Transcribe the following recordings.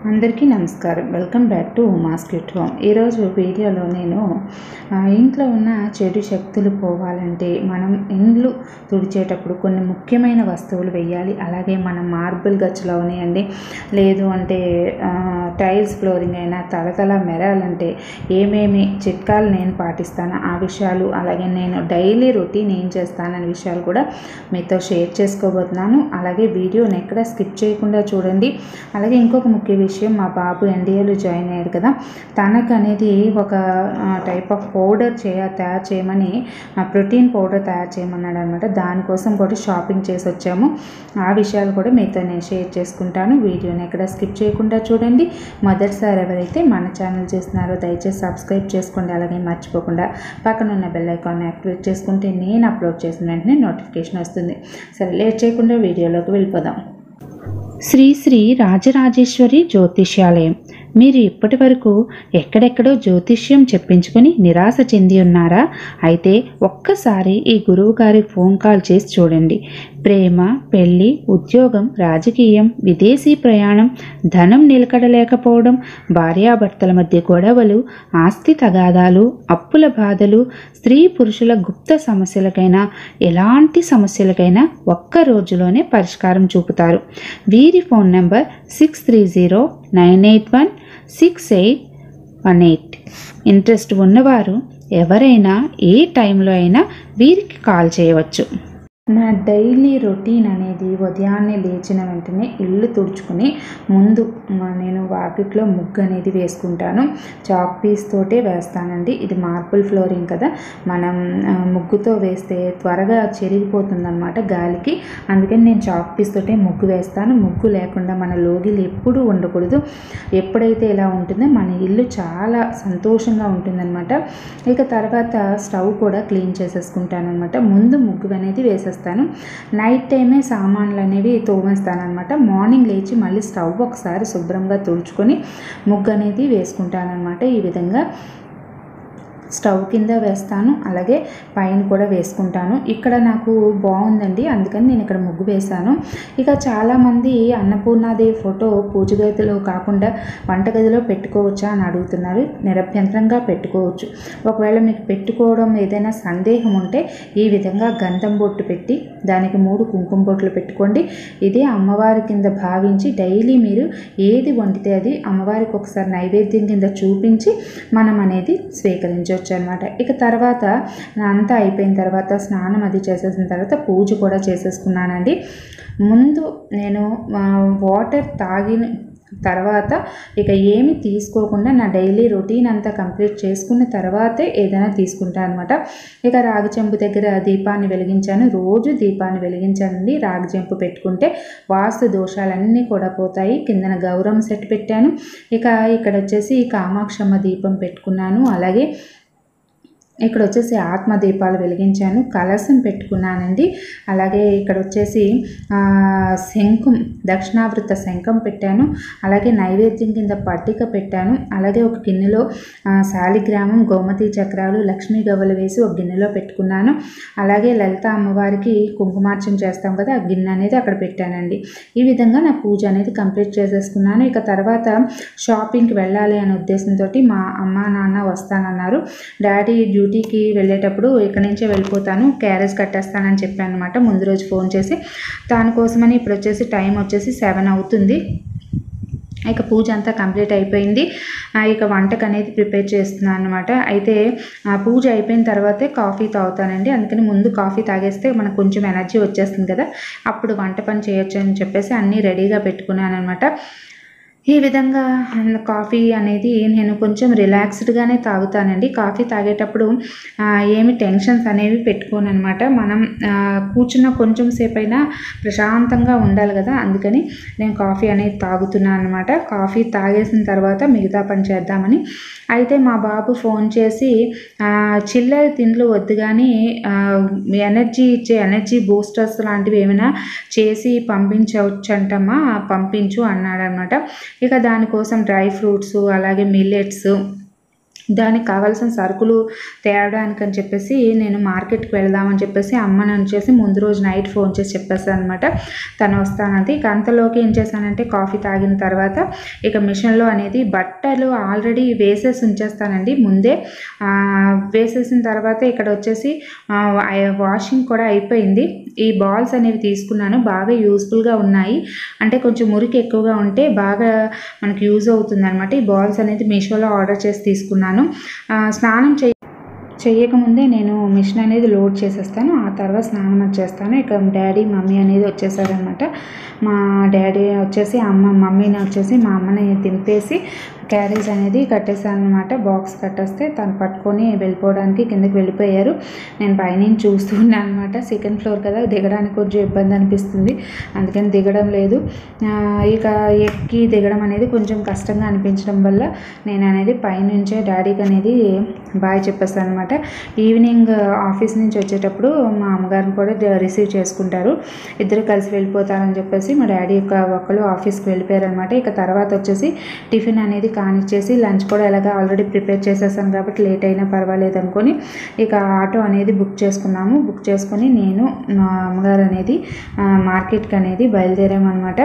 అందరికీ నమస్కారం welcome back to మాస్కెట్ హోమ్ ఈరోజు వీడియోలో నేను ఆ, ఇంట్లో ఉన్న చెడు శక్తులు పోవాలంటే మనం ఇండ్లు తుడిచేటప్పుడు కొన్ని ముఖ్యమైన వస్తువులు వేయాలి అలాగే మనం మార్బుల్ గచ్చులు అవనియండి లేదు అంటే ఆ, టైల్స్ ఫ్లోరింగ్ అయినా తలతల మెరాలంటే ఏమేమి చిట్కాలు నేను పాటిస్తాను ఆ విషయాలు అలాగే నేను డైలీ రొటీన్ ఏం చేస్తాననే విషయాలు కూడా మీతో షేర్ చేసుకోబోతున్నాను అలాగే వీడియోని ఎక్కడ స్కిప్ చేయకుండా చూడండి అలాగే ఇంకొక ముఖ్య విషయం మా బాబు ఎన్డీఏలో జాయిన్ అయ్యాడు కదా తనకు అనేది ఒక టైప్ ఆఫ్ పౌడర్ చేయ తయారు చేయమని ప్రోటీన్ పౌడర్ తయారు చేయమన్నాడు అనమాట దానికోసం కూడా షాపింగ్ చేసి వచ్చాము ఆ విషయాలు కూడా మీతో నేను షేర్ చేసుకుంటాను వీడియోని ఎక్కడ స్కిప్ చేయకుండా చూడండి మొదటిసారి ఎవరైతే మన ఛానల్ చేస్తున్నారో దయచేసి సబ్స్క్రైబ్ చేసుకోండి అలాగే మర్చిపోకుండా పక్కన ఉన్న బెల్ ఐకాన్ యాక్టివేట్ చేసుకుంటే నేను అప్లోడ్ చేసిన వెంటనే నోటిఫికేషన్ వస్తుంది సరే లేట్ చేయకుండా వీడియోలోకి వెళ్ళిపోదాం శ్రీ శ్రీ రాజరాజేశ్వరి జ్యోతిష్యాలయం మీరు ఇప్పటి వరకు ఎక్కడెక్కడో జ్యోతిష్యం చెప్పించుకుని నిరాశ చెంది ఉన్నారా అయితే ఒక్కసారి ఈ గురువు గారి ఫోన్ కాల్ చేసి చూడండి ప్రేమ పెళ్లి ఉద్యోగం రాజకీయం విదేశీ ప్రయాణం ధనం నిలకడలేకపోవడం భార్యాభర్తల మధ్య గొడవలు ఆస్తి తగాదాలు అప్పుల బాధలు స్త్రీ పురుషుల గుప్త సమస్యలకైనా ఎలాంటి సమస్యలకైనా ఒక్క రోజులోనే పరిష్కారం చూపుతారు వీరి phone number six three zero nine eight one six eight one eight interest ఉన్నవారు ఎవరైనా ఏ టైంలో అయినా వీరికి కాల్ చేయవచ్చు నా డైలీ రొటీన్ అనేది ఉదయాన్నే లేచిన వెంటనే ఇల్లు తుడుచుకుని ముందు మా నేను వాకిట్లో ముగ్గు అనేది వేసుకుంటాను చాక్ పీస్ తోటే వేస్తానండి ఇది మార్బుల్ ఫ్లోరింగ్ కదా మనం ఆ, ముగ్గుతో వేస్తే త్వరగా చెరిగిపోతుందన్నమాట గాలికి అందుకని నేను చాక్ పీస్ తోటే ముగ్గు వేస్తాను ముగ్గు లేకుండా మన లోగిలు ఎప్పుడూ ఉండకూడదు ఎప్పుడైతే ఇలా ఉంటుందో మన ఇల్లు చాలా సంతోషంగా ఉంటుందన్నమాట ఇక తర్వాత స్టవ్ కూడా క్లీన్ చేసేసుకుంటాను అనమాట ముందు ముగ్గు అనేది వేసేస్తాను నైట్ టైమే సామాన్లు అనేవి తోమేస్తాను అనమాట మార్నింగ్ లేచి మళ్ళీ స్టవ్ ఒకసారి శుభ్రంగా తుడుచుకొని ముగ్గు అనేది వేసుకుంటాను అనమాట ఈ విధంగా స్టవ్ కింద వేస్తాను అలాగే పైన కూడా వేసుకుంటాను ఇక్కడ నాకు బాగుందండి అందుకని నేను ఇక్కడ ముగ్గు వేశాను ఇక చాలామంది అన్నపూర్ణాదేవి ఫోటో పూజ గదిలో కాకుండా వంటగదిలో పెట్టుకోవచ్చా అని అడుగుతున్నారు నిరభ్యంతరంగా పెట్టుకోవచ్చు ఒకవేళ మీకు పెట్టుకోవడం ఏదైనా సందేహం ఉంటే ఈ విధంగా గంధం బొట్టు పెట్టి దానికి మూడు కుంకుమ బొట్లు పెట్టుకోండి ఇదే అమ్మవారి కింద భావించి డైలీ మీరు ఏది వండితే అది అమ్మవారికి ఒకసారి నైవేద్యం కింద చూపించి మనం అనేది స్వీకరించవచ్చు అనమాట ఇక తర్వాత అంతా అయిపోయిన తర్వాత స్నానం అది చేసేసిన తర్వాత పూజ కూడా చేసేసుకున్నానండి ముందు నేను ఆ, వాటర్ తాగిన తర్వాత ఇక ఏమి తీసుకోకుండా నా డైలీ రొటీన్ అంతా కంప్లీట్ చేసుకున్న తర్వాతే ఏదైనా తీసుకుంటాను అనమాట ఇక రాగి చెంపు దగ్గర దీపాన్ని వెలిగించాను రోజు దీపాన్ని వెలిగించానండి రాగి చెంపు పెట్టుకుంటే వాస్తు దోషాలన్నీ కూడా పోతాయి కిందన గౌరవం సెట్ పెట్టాను ఇక ఇక్కడ వచ్చేసి కామాక్షమ్మ దీపం పెట్టుకున్నాను అలాగే ఇక్కడ వచ్చేసి ఆత్మ దీపాలు వెలిగించాను కలసం పెట్టుకున్నానండి అలాగే ఇక్కడ వచ్చేసి ఆ, శంఖం దక్షిణావృత శంఖం పెట్టాను అలాగే నైవేద్యం కింద పట్టిక పెట్టాను అలాగే ఒక గిన్నెలో ఆ, శాలిగ్రామం గోమతి చక్రాలు లక్ష్మీ గవ్వలు వేసి ఒక గిన్నెలో పెట్టుకున్నాను అలాగే లలిత అమ్మవారికి కుంకుమార్చన చేస్తాం కదా ఆ గిన్నె అనేది అక్కడ పెట్టానండి ఈ విధంగా నా పూజ అనేది కంప్లీట్ చేసేసుకున్నాను ఇక తర్వాత షాపింగ్కి వెళ్ళాలి అనే ఉద్దేశంతో మా అమ్మ నాన్న వస్తానన్నారు డాడీ డ్యూటీకి వెళ్ళేటప్పుడు ఇక్కడి నుంచే వెళ్ళిపోతాను క్యారేజ్ కట్టేస్తానని చెప్పాను అనమాట ముందు రోజు ఫోన్ చేసి దానికోసమని ఇప్పుడు వచ్చేసి టైం వచ్చేసి సెవెన్ అవుతుంది ఇక పూజ అంతా కంప్లీట్ అయిపోయింది ఆ, ఇక వంటకు అనేది ప్రిపేర్ చేస్తున్నాను అనమాట అయితే ఆ పూజ అయిపోయిన తర్వాతే కాఫీ తాగుతానండి అందుకని ముందు కాఫీ తాగేస్తే మనకు కొంచెం ఎనర్జీ వచ్చేస్తుంది కదా అప్పుడు వంట పని చేయొచ్చు అని చెప్పేసి అన్నీ రెడీగా పెట్టుకున్నాను అనమాట ఈ విధంగా కాఫీ అనేది నేను కొంచెం రిలాక్స్డ్గానే తాగుతానండి కాఫీ తాగేటప్పుడు ఆ, ఏమి టెన్షన్స్ అనేవి పెట్టుకోను అనమాట మనం ఆ, కూర్చున్న కొంచెం సేపు అయినా ప్రశాంతంగా ఉండాలి కదా అందుకని నేను కాఫీ అనేది తాగుతున్నాను అనమాట కాఫీ తాగేసిన తర్వాత మిగతా పని చేద్దామని అయితే మా బాబు ఫోన్ చేసి ఆ, చిల్లర తిండ్లు వద్దు కానీ ఆ, ఎనర్జీ ఇచ్చే ఎనర్జీ బూస్టర్స్ లాంటివి ఏమైనా చేసి పంపించవచ్చంటమ్మా పంపించు అన్నాడనమాట ఇక దానికోసం డ్రై ఫ్రూట్స్ అలాగే మిల్లెట్స్ దానికి కావాల్సిన సరుకులు తేవడానికి అని చెప్పేసి నేను మార్కెట్కి వెళ్దామని చెప్పేసి అమ్మని వచ్చేసి ముందు రోజు నైట్ ఫోన్ చేసి చెప్పేసాను అనమాట తను వస్తానంది ఇక అంతలోకి ఏం చేశానంటే కాఫీ తాగిన తర్వాత ఇక మిషన్లో అనేది బట్టలు ఆల్రెడీ వేసేసి ఉంచేస్తానండి ముందే ఆ, వేసేసిన తర్వాత ఇక్కడ వచ్చేసి ఆ, వాషింగ్ కూడా అయిపోయింది ఈ బాల్స్ అనేవి తీసుకున్నాను బాగా యూస్ఫుల్గా ఉన్నాయి అంటే కొంచెం మురికి ఎక్కువగా ఉంటే బాగా మనకి యూజ్ అవుతుంది అనమాట ఈ బాల్స్ అనేది మీషోలో ఆర్డర్ చేసి తీసుకున్నాను ఆ, స్నానం చే చెయ్యకముందే నేను మిషన్ అనేది లోడ్ చేసేస్తాను ఆ తర్వాత స్నానం అది చేస్తాను ఇక డాడీ మమ్మీ అనేది వచ్చేసారనమాట మా డాడీ వచ్చేసి అమ్మ మమ్మీని వచ్చేసి మా అమ్మని దింపేసి క్యారేజ్ అనేది కట్టేశాను అనమాట బాక్స్ కట్టేస్తే తను పట్టుకొని వెళ్ళిపోవడానికి కిందకి వెళ్ళిపోయారు నేను పైనుంచి చూస్తూ ఉన్నాను అనమాట సెకండ్ ఫ్లోర్ కదా దిగడానికి కొంచెం ఇబ్బంది అనిపిస్తుంది అందుకని దిగడం లేదు ఆ, ఇక ఎక్కి దిగడం అనేది కొంచెం కష్టంగా అనిపించడం వల్ల నేను అనేది పైనుంచే డాడీకి అనేది బాయ్ చెప్పేస్తాను అనమాట ఈవినింగ్ ఆఫీస్ నుంచి వచ్చేటప్పుడు మా అమ్మగారిని కూడా డ- రిసీవ్ చేసుకుంటారు ఇద్దరు కలిసి వెళ్ళిపోతారని చెప్పేసి మా డాడీ యొక్క ఒకళ్ళు ఆఫీస్కి వెళ్ళిపోయారు అనమాట ఇక తర్వాత వచ్చేసి టిఫిన్ అనేది కానిచ్చేసి లంచ్ కూడా ఎలాగ ఆల్రెడీ ప్రిపేర్ చేసేసాను కాబట్టి లేట్ అయినా పర్వాలేదు అనుకొని ఇక ఆటో అనేది బుక్ చేసుకున్నాము బుక్ చేసుకొని నేను మా అమ్మగారు అనేది ఆ, మార్కెట్కి అనేది బయలుదేరామన్నమాట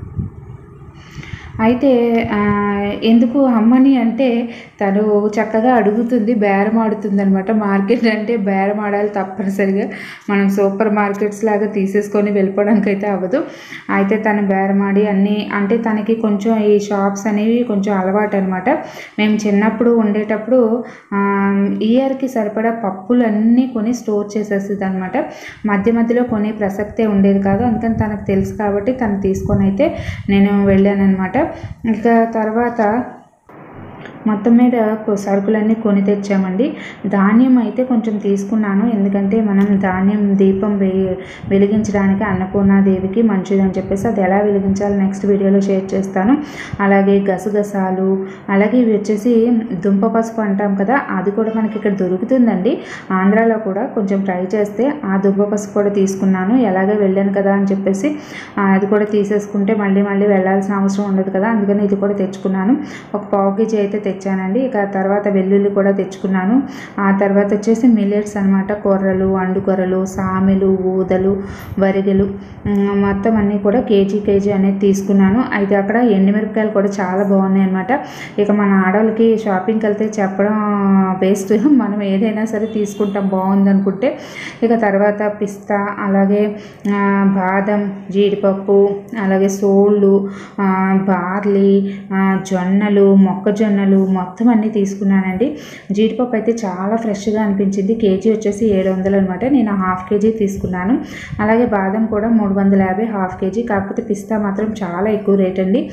అయితే ఆ, ఎందుకు అమ్మని అంటే తను చక్కగా అడుగుతుంది బేరం ఆడుతుంది అనమాట మార్కెట్ అంటే బేరం ఆడాలి తప్పనిసరిగా మనం సూపర్ మార్కెట్స్ లాగా తీసేసుకొని వెళ్ళిపోవడానికి అయితే అవ్వదు అయితే తను బేరం ఆడి అన్నీ అంటే తనకి కొంచెం ఈ షాప్స్ అనేవి కొంచెం అలవాటు అనమాట మేము చిన్నప్పుడు ఉండేటప్పుడు ఇయర్కి సరిపడా పప్పులు అన్నీ కొని స్టోర్ చేసేస్తుంది అనమాట మధ్య మధ్యలో కొనే ప్రసక్తే ఉండేది కాదు అందుకని తనకు తెలుసు కాబట్టి తను తీసుకొని అయితే నేను వెళ్ళాను అనమాట ఇక తర్వాత మొత్తం మీద కొ- సరుకులన్నీ కొని తెచ్చామండి ధాన్యం అయితే కొంచెం తీసుకున్నాను ఎందుకంటే మనం ధాన్యం దీపం వె వెలిగించడానికి అన్నపూర్ణాదేవికి మంచిదని చెప్పేసి అది ఎలా వెలిగించాలో నెక్స్ట్ వీడియోలో షేర్ చేస్తాను అలాగే గసగసాలు అలాగే ఇవి వచ్చేసి దుంప పసుపు అంటాం కదా అది కూడా మనకి ఇక్కడ దొరుకుతుందండి ఆంధ్రాలో కూడా కొంచెం ట్రై చేస్తే ఆ దుంప పసుపు కూడా తీసుకున్నాను ఎలాగే వెళ్ళాను కదా అని చెప్పేసి ఆ, అది కూడా తీసేసుకుంటే మళ్ళీ మళ్ళీ వెళ్ళాల్సిన అవసరం ఉండదు కదా అందుకని ఇది కూడా తెచ్చుకున్నాను ఒక పావు కేజీ అయితే తెచ్చానండి ఇక తర్వాత వెల్లుల్లి కూడా తెచ్చుకున్నాను ఆ తర్వాత వచ్చేసి మిల్లెట్స్ అనమాట కొర్రలు అండుకొర్రలు సామెలు ఊదలు వరిగెలు ఉమ్, మొత్తం అన్నీ కూడా కేజీ కేజీ అనేది తీసుకున్నాను అయితే అక్కడ ఎండుమిరపకాయలు కూడా చాలా బాగున్నాయి అనమాట ఇక మన ఆడవాళ్ళకి షాపింగ్కి వెళ్తే చెప్పడం బెస్ట్ మనం ఏదైనా సరే తీసుకుంటాం బాగుంది అనుకుంటే ఇక తర్వాత పిస్తా అలాగే ఆ, బాదం జీడిపప్పు అలాగే సోళ్ళు ఆ, బార్లీ ఆ, జొన్నలు మొక్కజొన్నలు మొత్తం అన్నీ తీసుకున్నానండి జీడిపప్పు అయితే చాలా ఫ్రెష్గా అనిపించింది కేజీ వచ్చేసి ఏడు వందలు అనమాట నేను హాఫ్ కేజీ తీసుకున్నాను అలాగే బాదం కూడా మూడు వందల యాభై హాఫ్ కేజీ కాకపోతే పిస్తా మాత్రం చాలా ఎక్కువ రేట్ అండి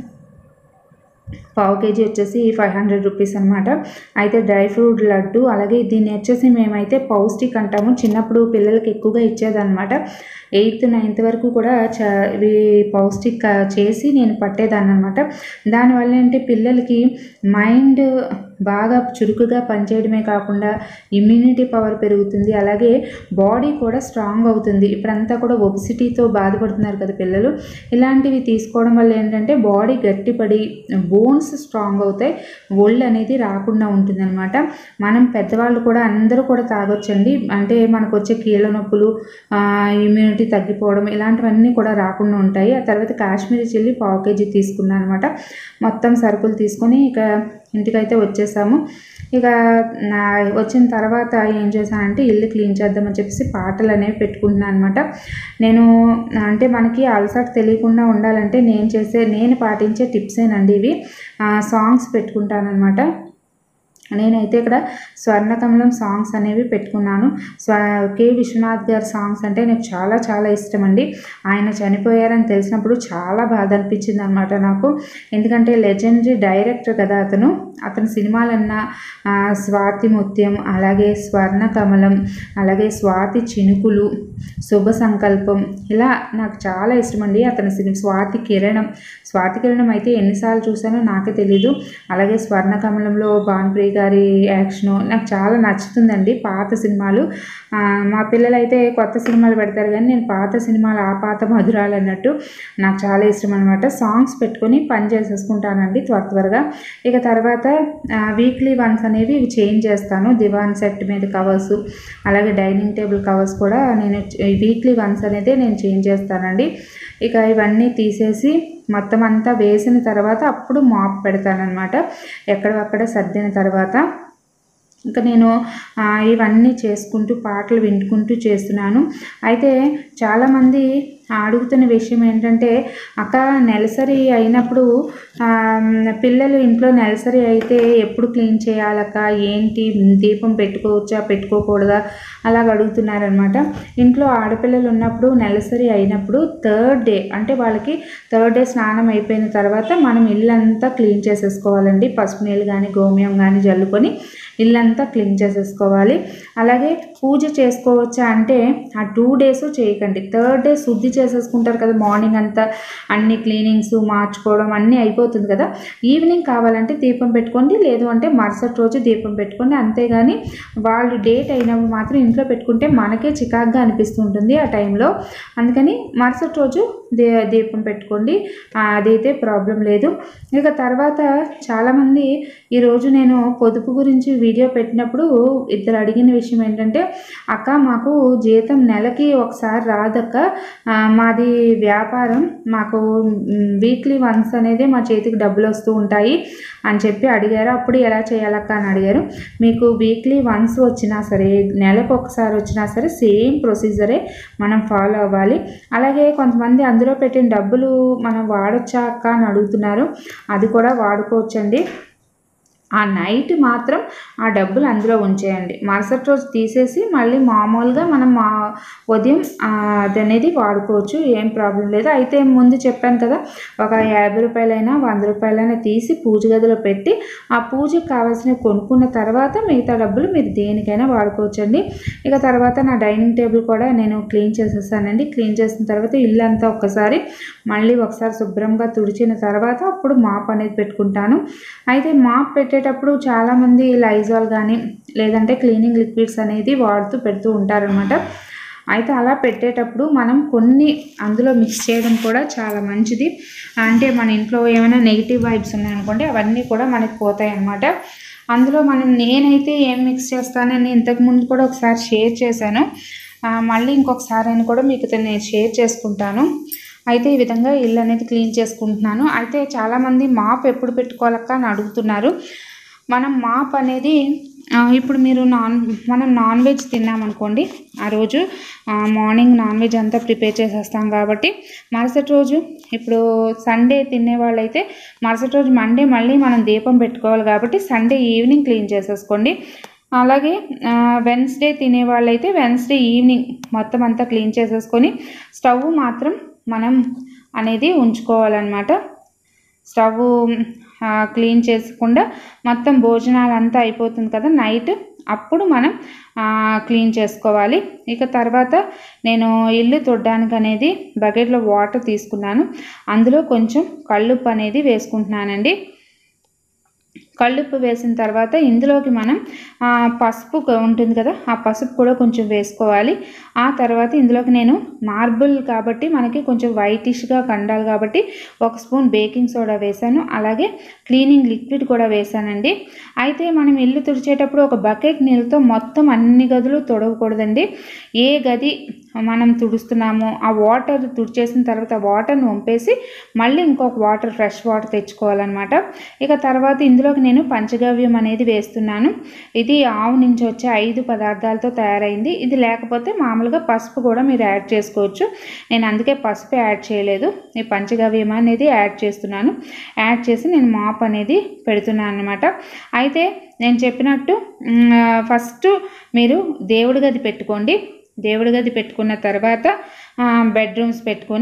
పావు కేజీ వచ్చేసి ఫైవ్ హండ్రెడ్ రూపీస్ అనమాట అయితే డ్రై ఫ్రూట్ లడ్డు అలాగే దీన్ని వచ్చేసి మేమైతే పౌష్టిక్ అంటాము చిన్నప్పుడు పిల్లలకి ఎక్కువగా ఇచ్చేదన్నమాట ఎయిత్ నైన్త్ వరకు కూడా చ ఇవి పౌష్టిక్ ఆ, చేసి నేను పట్టేదాన్ని అనమాట దానివల్ల ఏంటి పిల్లలకి మైండ్ బాగా చురుకుగా పనిచేయడమే కాకుండా ఇమ్యూనిటీ పవర్ పెరుగుతుంది అలాగే బాడీ కూడా స్ట్రాంగ్ అవుతుంది ఇప్పుడంతా కూడా ఒబిసిటీతో బాధపడుతున్నారు కదా పిల్లలు ఇలాంటివి తీసుకోవడం వల్ల ఏంటంటే బాడీ గట్టిపడి బోన్స్ స్ట్రాంగ్ అవుతాయి ఒళ్ళు అనేది రాకుండా ఉంటుందన్నమాట మనం పెద్దవాళ్ళు కూడా అందరూ కూడా తాగొచ్చండి అంటే మనకు వచ్చే కీళ్ళ నొప్పులు ఇమ్యూనిటీ తగ్గిపోవడం ఇలాంటివన్నీ కూడా రాకుండా ఉంటాయి ఆ తర్వాత కాశ్మీరీ చిల్లీ పావు కేజీ తీసుకున్నాను అనమాట మొత్తం సరుకులు తీసుకొని ఇక ఇంటికైతే వచ్చేసాము ఇక నా వచ్చిన తర్వాత ఏం చేశానంటే ఇల్లు క్లీన్ చేద్దామని చెప్పేసి పాటలు అనేవి పెట్టుకుంటున్నాను అనమాట నేను అంటే మనకి అలసట తెలియకుండా ఉండాలంటే నేను చేసే నేను పాటించే టిప్సేనండి ఇవి సాంగ్స్ పెట్టుకుంటాను అనమాట నేనైతే ఇక్కడ స్వర్ణకమలం సాంగ్స్ అనేవి పెట్టుకున్నాను స్వ కె విశ్వనాథ్ గారి సాంగ్స్ అంటే నాకు చాలా చాలా ఇష్టం అండి ఆయన చనిపోయారని తెలిసినప్పుడు చాలా బాధ అనిపించింది అనమాట నాకు ఎందుకంటే లెజెండరీ డైరెక్టర్ కదా అతను అతని సినిమాలన్నా ఆ, స్వాతి ముత్యం అలాగే స్వర్ణ కమలం అలాగే స్వాతి చినుకులు శుభ సంకల్పం ఇలా నాకు చాలా ఇష్టం అండి అతని సినిమా స్వాతి కిరణం స్వాతి కిరణం అయితే ఎన్నిసార్లు చూసానో నాకే తెలీదు అలాగే స్వర్ణ కమలంలో భానుప్రియ గారి యాక్షను నాకు చాలా నచ్చుతుందండి పాత సినిమాలు ఆ, మా పిల్లలైతే కొత్త సినిమాలు పెడతారు కానీ నేను పాత సినిమాలు ఆ పాత మధురాలు అన్నట్టు నాకు చాలా ఇష్టం అనమాట సాంగ్స్ పెట్టుకొని పని చేసేసుకుంటానండి త్వర త్వరగా ఇక తర్వాత వీక్లీ వన్స్ అనేవి ఇవి చేంజ్ చేస్తాను దివాన్ సెట్ మీద కవర్స్ అలాగే డైనింగ్ టేబుల్ కవర్స్ కూడా నేను వీక్లీ వన్స్ అనేది నేను చేంజ్ చేస్తానండి ఇక ఇవన్నీ తీసేసి మొత్తం అంతా వేసిన తర్వాత అప్పుడు మాప్ పెడతానమాట ఎక్కడక్కడ సర్దిన తర్వాత ఇంకా నేను ఆ, ఇవన్నీ చేసుకుంటూ పాటలు వినుకుంటూ చేస్తున్నాను అయితే చాలామంది అడుగుతున్న విషయం ఏంటంటే అక్క నెలసరి అయినప్పుడు ఆ, పిల్లలు ఇంట్లో నెలసరి అయితే ఎప్పుడు క్లీన్ చేయాలక్క ఏంటి దీపం పెట్టుకోవచ్చా పెట్టుకోకూడదా అలాగ అడుగుతున్నారనమాట ఇంట్లో ఆడపిల్లలు ఉన్నప్పుడు నెలసరి అయినప్పుడు థర్డ్ డే అంటే వాళ్ళకి థర్డ్ డే స్నానం అయిపోయిన తర్వాత మనం ఇల్లంతా క్లీన్ చేసేసుకోవాలండి పసుపు నీళ్ళు కానీ గోమయం కానీ జల్లుకొని ఇల్లంతా క్లీన్ చేసేసుకోవాలి అలాగే పూజ చేసుకోవచ్చా అంటే ఆ టూ డేస్ చేయకండి థర్డ్ డే శుద్ధి చేసేసుకుంటారు కదా మార్నింగ్ అంతా అన్ని క్లీనింగ్స్ మార్చుకోవడం అన్నీ అయిపోతుంది కదా ఈవినింగ్ కావాలంటే దీపం పెట్టుకోండి లేదు అంటే మరుసటి రోజు దీపం పెట్టుకోండి అంతేగాని వాళ్ళు డేట్ అయినప్పుడు మాత్రం ఇంట్లో పెట్టుకుంటే మనకే చికాగ్గా అనిపిస్తుంటుంది ఆ టైంలో అందుకని మరుసటి రోజు దే దీపం పెట్టుకోండి ఆ, అదైతే ప్రాబ్లం లేదు ఇక తర్వాత చాలామంది ఈరోజు నేను పొదుపు గురించి వీడియో పెట్టినప్పుడు ఇద్దరు అడిగిన విషయం ఏంటంటే అక్క మాకు జీతం నెలకి ఒకసారి రాదక్క ఆ, మాది వ్యాపారం మాకు వీక్లీ వన్స్ అనేది మా చేతికి డబ్బులు వస్తూ ఉంటాయి అని చెప్పి అడిగారు అప్పుడు ఎలా చేయాలక్క అని అడిగారు మీకు వీక్లీ వన్స్ వచ్చినా సరే నెలకు ఒకసారి వచ్చినా సరే సేమ్ ప్రొసీజరే మనం ఫాలో అవ్వాలి అలాగే కొంతమంది అందులో పెట్టిన డబ్బులు మనం వాడొచ్చా అక్క అని అడుగుతున్నారు అది కూడా వాడుకోవచ్చండి ఆ నైట్ మాత్రం ఆ డబ్బులు అందులో ఉంచేయండి మరుసటి రోజు తీసేసి మళ్ళీ మామూలుగా మనం మా ఉదయం ఆ, అది అనేది వాడుకోవచ్చు ఏం ప్రాబ్లం లేదు అయితే ముందు చెప్పాను కదా ఒక యాభై రూపాయలైనా వంద రూపాయలైనా తీసి పూజ గదిలో పెట్టి ఆ పూజకి కావాల్సినవి కొనుక్కున్న తర్వాత మిగతా డబ్బులు మీరు దేనికైనా వాడుకోవచ్చండి ఇక తర్వాత నా డైనింగ్ టేబుల్ కూడా నేను క్లీన్ చేసేసానండి క్లీన్ చేసిన తర్వాత ఇల్లు అంతా ఒక్కసారి మళ్ళీ ఒకసారి శుభ్రంగా తుడిచిన తర్వాత అప్పుడు మాప్ అనేది పెట్టుకుంటాను అయితే మాప్ పెట్టేటప్పుడు చాలామంది లైజాల్ కానీ లేదంటే క్లీనింగ్ లిక్విడ్స్ అనేది వాడుతూ పెడుతూ ఉంటారనమాట అయితే అలా పెట్టేటప్పుడు మనం కొన్ని అందులో మిక్స్ చేయడం కూడా చాలా మంచిది అంటే మన ఇంట్లో ఏమైనా నెగిటివ్ వైబ్స్ ఉన్నాయనుకోండి అవన్నీ కూడా మనకి పోతాయి అన్నమాట అందులో మనం నేనైతే ఏం మిక్స్ చేస్తానని ఇంతకుముందు కూడా ఒకసారి షేర్ చేశాను ఆ, మళ్ళీ ఇంకొకసారి అని కూడా మీకు నేను షేర్ చేసుకుంటాను అయితే ఈ విధంగా ఇల్లు అనేది క్లీన్ చేసుకుంటున్నాను అయితే చాలామంది మాప్ ఎప్పుడు పెట్టుకోవాలక్క అని అడుగుతున్నారు మనం మాప్ అనేది ఆ, ఇప్పుడు మీరు నాన్ మనం నాన్ వెజ్ తిన్నామనుకోండి ఆ రోజు ఆ, మార్నింగ్ నాన్ వెజ్ అంతా ప్రిపేర్ చేసేస్తాం కాబట్టి మరుసటి రోజు ఇప్పుడు సండే తినే వాళ్ళైతే మరుసటి రోజు మండే మళ్ళీ మనం దీపం పెట్టుకోవాలి కాబట్టి సండే ఈవినింగ్ క్లీన్ చేసేసుకోండి అలాగే వెన్స్డే తినే వాళ్ళైతే వెన్స్డే ఈవినింగ్ మొత్తం అంతా క్లీన్ చేసేసుకొని స్టవ్ మాత్రం మనం అనేది ఉంచుకోవాలన్నమాట స్టవ్ ఆ, క్లీన్ చేసుకుండా మొత్తం భోజనాలు అంతా అయిపోతుంది కదా నైట్ అప్పుడు మనం ఆ, క్లీన్ చేసుకోవాలి ఇక తర్వాత నేను ఇల్లు తొడ్డానికి అనేది బకెట్లో వాటర్ తీసుకున్నాను అందులో కొంచెం కళ్ళుప్పు అనేది వేసుకుంటున్నానండి కళ్ళుప్పు వేసిన తర్వాత ఇందులోకి మనం ఆ, పసుపు క- ఉంటుంది కదా ఆ పసుపు కూడా కొంచెం వేసుకోవాలి ఆ తర్వాత ఇందులోకి నేను మార్బుల్ కాబట్టి మనకి కొంచెం వైటిష్గా కండాలి కాబట్టి ఒక స్పూన్ బేకింగ్ సోడా వేశాను అలాగే క్లీనింగ్ లిక్విడ్ కూడా వేశానండి అయితే మనం ఇల్లు తుడిచేటప్పుడు ఒక బకెట్ నీళ్ళతో మొత్తం అన్ని గదులు తొడవకూడదండి ఏ గది మనం తుడుస్తున్నామో ఆ వాటర్ తుడిచేసిన తర్వాత ఆ వాటర్ని వంపేసి మళ్ళీ ఇంకొక వాటర్ ఫ్రెష్ వాటర్ తెచ్చుకోవాలన్నమాట ఇక తర్వాత ఇందులోకి నేను పంచగవ్యం అనేది వేస్తున్నాను ఇది ఆవు నుంచి వచ్చే ఐదు పదార్థాలతో తయారైంది ఇది లేకపోతే మామూలుగా పసుపు కూడా మీరు యాడ్ చేసుకోవచ్చు నేను అందుకే పసుపు యాడ్ చేయలేదు ఈ పంచగవ్యం అనేది యాడ్ చేస్తున్నాను యాడ్ చేసి నేను మాప్ అనేది పెడుతున్నాను అనమాట అయితే నేను చెప్పినట్టు మ్, ఫస్ట్ మీరు దేవుడి గది పెట్టుకోండి దేవుడి గది పెట్టుకున్న తర్వాత బెడ్రూమ్స్ పెట్టుకొని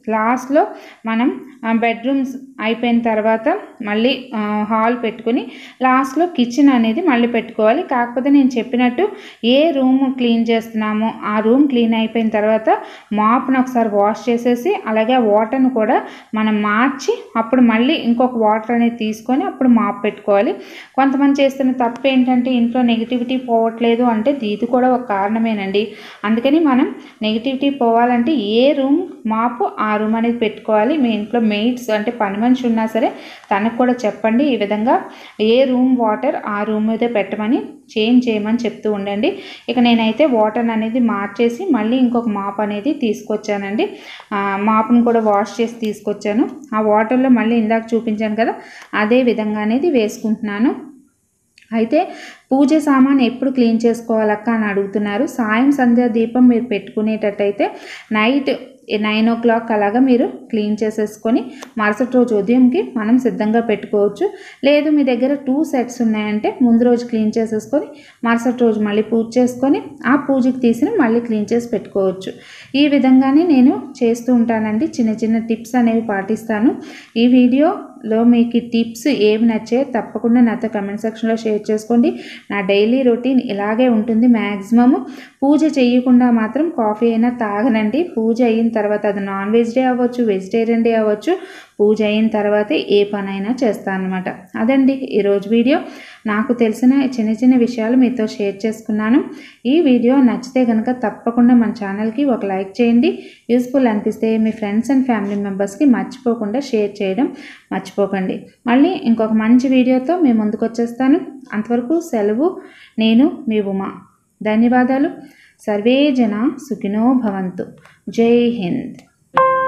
లాస్ట్లో మనం బెడ్రూమ్స్ అయిపోయిన తర్వాత మళ్ళీ ఆ, హాల్ పెట్టుకుని లాస్ట్లో కిచెన్ అనేది మళ్ళీ పెట్టుకోవాలి కాకపోతే నేను చెప్పినట్టు ఏ రూమ్ క్లీన్ చేస్తున్నామో ఆ రూమ్ క్లీన్ అయిపోయిన తర్వాత మాప్ను ఒకసారి వాష్ చేసేసి అలాగే వాటర్ను కూడా మనం మార్చి అప్పుడు మళ్ళీ ఇంకొక వాటర్ అనేది తీసుకొని అప్పుడు మాప్ పెట్టుకోవాలి కొంతమంది చేస్తున్న తప్పు ఏంటంటే ఇంట్లో నెగిటివిటీ పోవట్లేదు అంటే ఇది కూడా ఒక కారణమేనండి అందుకని మనం నెగిటివిటీ పోవాలంటే ఏ రూమ్ మాపు ఆ రూమ్ అనేది పెట్టుకోవాలి మీ ఇంట్లో మెయిడ్స్ అంటే పని మనిషి ఉన్నా సరే తనకు కూడా చెప్పండి ఈ విధంగా ఏ రూమ్ వాటర్ ఆ రూమ్ మీదే పెట్టమని చేంజ్ చేయమని చెప్తూ ఉండండి ఇక నేనైతే వాటర్ అనేది మార్చేసి మళ్ళీ ఇంకొక మాప్ అనేది తీసుకొచ్చానండి ఆ, మాప్ను కూడా వాష్ చేసి తీసుకొచ్చాను ఆ వాటర్లో మళ్ళీ ఇందాక చూపించాను కదా అదే విధంగా అనేది వేసుకుంటున్నాను అయితే పూజ సామాన్ ఎప్పుడు క్లీన్ చేసుకోవాలక్క అని అడుగుతున్నారు సాయం సంధ్యా దీపం మీరు పెట్టుకునేటట్టయితే నైట్ నైన్ ఓ క్లాక్ అలాగా మీరు క్లీన్ చేసేసుకొని మరుసటి రోజు ఉదయంకి మనం సిద్ధంగా పెట్టుకోవచ్చు లేదు మీ దగ్గర టూ సెట్స్ ఉన్నాయంటే ముందు రోజు క్లీన్ చేసేసుకొని మరుసటి రోజు మళ్ళీ పూజ చేసుకొని ఆ పూజకి తీసిన మళ్ళీ క్లీన్ చేసి పెట్టుకోవచ్చు ఈ విధంగానే నేను చేస్తూ ఉంటానండి చిన్న చిన్న టిప్స్ అనేవి పాటిస్తాను ఈ వీడియోలో మీకు ఈ టిప్స్ ఏమి నచ్చాయో తప్పకుండా నాతో కమెంట్ సెక్షన్లో షేర్ చేసుకోండి నా డైలీ రొటీన్ ఇలాగే ఉంటుంది మ్యాక్సిమము పూజ చేయకుండా మాత్రం కాఫీ అయినా తాగనండి పూజ అయిన తర్వాత అది నాన్ వెజ్ డే అవ్వచ్చు వెజిటేరియన్ డే అవ్వచ్చు పూజ అయిన తర్వాతే ఏ పనైనా చేస్తాను అనమాట అదండి ఈరోజు వీడియో నాకు తెలిసిన చిన్న చిన్న విషయాలు మీతో షేర్ చేసుకున్నాను ఈ వీడియో నచ్చితే కనుక తప్పకుండా మన ఛానల్కి ఒక లైక్ చేయండి యూస్ఫుల్ అనిపిస్తే మీ ఫ్రెండ్స్ అండ్ ఫ్యామిలీ మెంబర్స్కి మర్చిపోకుండా షేర్ చేయడం మర్చిపోకండి మళ్ళీ ఇంకొక మంచి వీడియోతో మేము ముందుకు వచ్చేస్తాను అంతవరకు సెలవు నేను మీ ఉమా ధన్యవాదాలు సర్వే జన సుఖినో భవంతు జై హింద్